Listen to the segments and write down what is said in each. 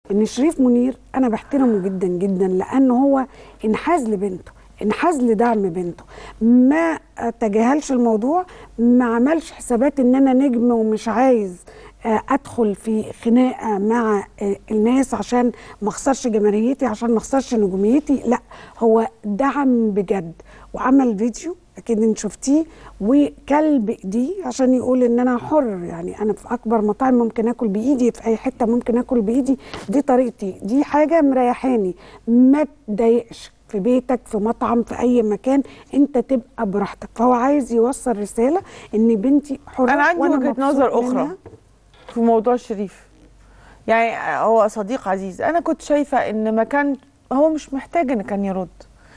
ان شريف منير انا بحترمه جدا جدا لان هو انحاز لبنته انحاز لدعم بنته ما تجاهلش الموضوع ما عملش حسابات ان انا نجم ومش عايز آه، ادخل في خناقه مع آه، الناس عشان ما اخسرش جماهيريتي عشان ما اخسرش نجوميتي لا هو دعم بجد وعمل فيديو اكيد انت شفتيه وكل بايديه عشان يقول ان انا حر يعني انا في اكبر مطاعم ممكن اكل بايدي في اي حته ممكن اكل بايدي دي طريقتي دي حاجه مريحاني ما تضايقش في بيتك في مطعم في اي مكان انت تبقى براحتك فهو عايز يوصل رساله ان بنتي حره انا عندي وأنا وجهه مبسوط نظر اخرى منها. في موضوع شريف يعني هو صديق عزيز انا كنت شايفه ان ما كان هو مش محتاج ان كان يرد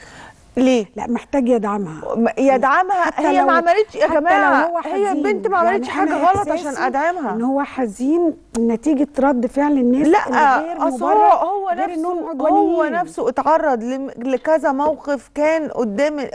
ليه لا محتاج يدعمها م- يدعمها حتى هي لو- ما عملتش يا حتى لو جماعه هو هي حزين. البنت ما عملتش يعني حاجه أنا غلط إحساسي عشان ادعمها ان هو حزين نتيجه رد فعل الناس لا اللي غير اصل هو مبرر، هو غير إنهم نفسه عدوانيين. هو نفسه اتعرض لم- لكذا موقف كان قدام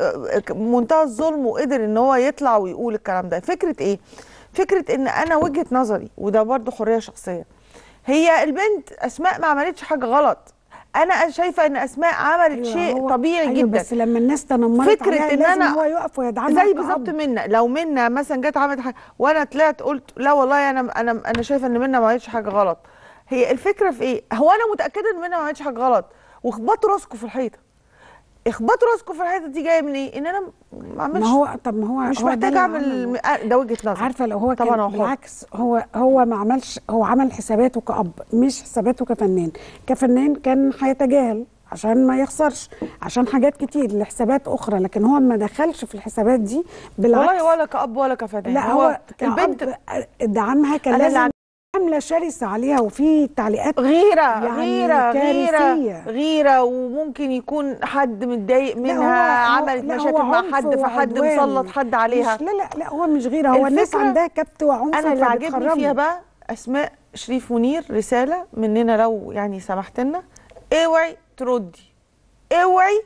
منتهى الظلم وقدر ان هو يطلع ويقول الكلام ده فكره ايه فكره ان انا وجهه نظري وده برضو حريه شخصيه هي البنت اسماء ما عملتش حاجه غلط انا شايفه ان اسماء عملت أيوة، شيء هو- طبيعي أيوة جدا بس لما الناس تنمرت فكرة عليها إن لازم أنا هو يقف ويدعمها زي كأب. بالظبط منا لو منا مثلا جت عملت حاجه وانا طلعت قلت لا والله انا انا انا شايفه ان منا ما عملتش حاجه غلط هي الفكره في ايه هو انا متاكده ان منا ما عملتش حاجه غلط واخبطوا راسكم في الحيطه اخبطوا راسكم في الحيطه دي جايه من ايه ان انا ما اعملش ما هو طب ما هو مش هو ده محتاج اللي اعمل عمله. الم- آه، ده وجهه نظر عارفه لو هو طبعا كان هو حر. بالعكس هو هو ما عملش هو عمل حساباته كأب مش حساباته كفنان كفنان كان هيتجاهل عشان ما يخسرش عشان حاجات كتير لحسابات اخرى لكن هو ما دخلش في الحسابات دي بالعكس والله ولا كاب ولا كفتاه لا هو البنت البنت دعمها كان أنا اللي لازم عامله شرسه عليها وفي تعليقات غيرة يعني غيرة غيرة كارثية. غيرة وممكن يكون حد متضايق لا منها هو- عملت لا هو مشاكل مع عنف حد فحد وعدوان. مسلط حد عليها مش لا لا لا هو مش غيره هو الناس الفكرة- عندها كبت وعنف انا اللي عاجبني فبتخرجوا. فيها بقى اسماء شريف منير رساله مننا لو يعني سمحت لنا اوعي تردي اوعي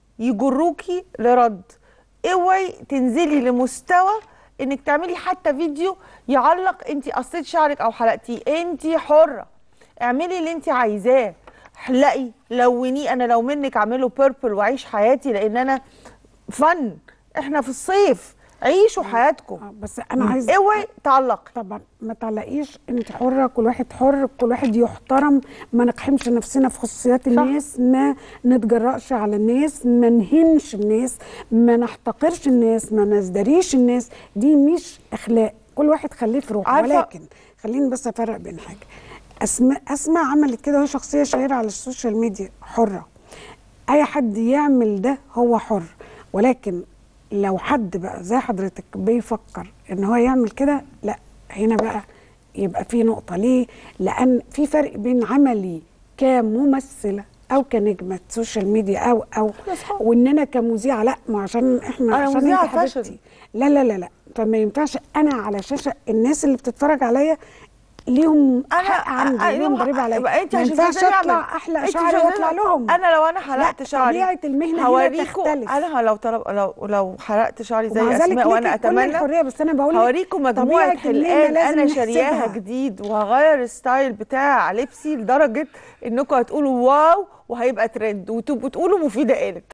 يجروكي لرد اوعي تنزلي لمستوى انك تعملي حتى فيديو يعلق انت قصيت شعرك او حلقتيه انت حره اعملي اللي انت عايزاه احلقي لونيه انا لو منك اعمله بيربل واعيش حياتي لان انا فن احنا في الصيف عيشوا حياتكم آه، بس انا عايزه اوعي تعلقي طبعا ما تعلقيش انت حره كل واحد حر كل واحد يحترم ما نقحمش نفسنا في خصوصيات الناس ما نتجرأش على الناس ما نهنش الناس ما نحتقرش الناس ما نزدريش الناس دي مش اخلاق كل واحد خليه في روحه عارفة- ولكن خليني بس افرق بين حاجه اسماء اسماء عملت كده وهي شخصيه شهيره على السوشيال ميديا حره اي حد يعمل ده هو حر ولكن لو حد بقى زي حضرتك بيفكر ان هو يعمل كده لا هنا بقى يبقى في نقطة ليه؟ لأن في فرق بين عملي كممثلة أو كنجمة سوشيال ميديا أو أو وإن أنا كمذيعة لا ما عشان إحنا أنا عشان مذيعة أنت حبيبتي. فاشل. لا لا لا لا فما ينفعش أنا على شاشة الناس اللي بتتفرج عليا ليهم حق عندي ليهم ضريبة عليا يبقى انت ما عشان ينفعش تقدري اطلع أعمل. احلق انت شعري عشان واطلع تقدري- لهم انا لو انا حلقت لا، شعري طبيعة المهنة هنا هوريكم تختلف. انا لو طلب لو لو حلقت شعري زي ومع ذلك اسماء وانا ليكي كل اتمنى الحرية بس أنا بقول لك هوريكم مجموعه طبيعة المهنة حلقان لازم انا شارياها نحسبها. جديد وهغير الستايل بتاع لبسي لدرجه انكم هتقولوا واو وهيبقى ترند وتبقوا تقولوا مفيده قالت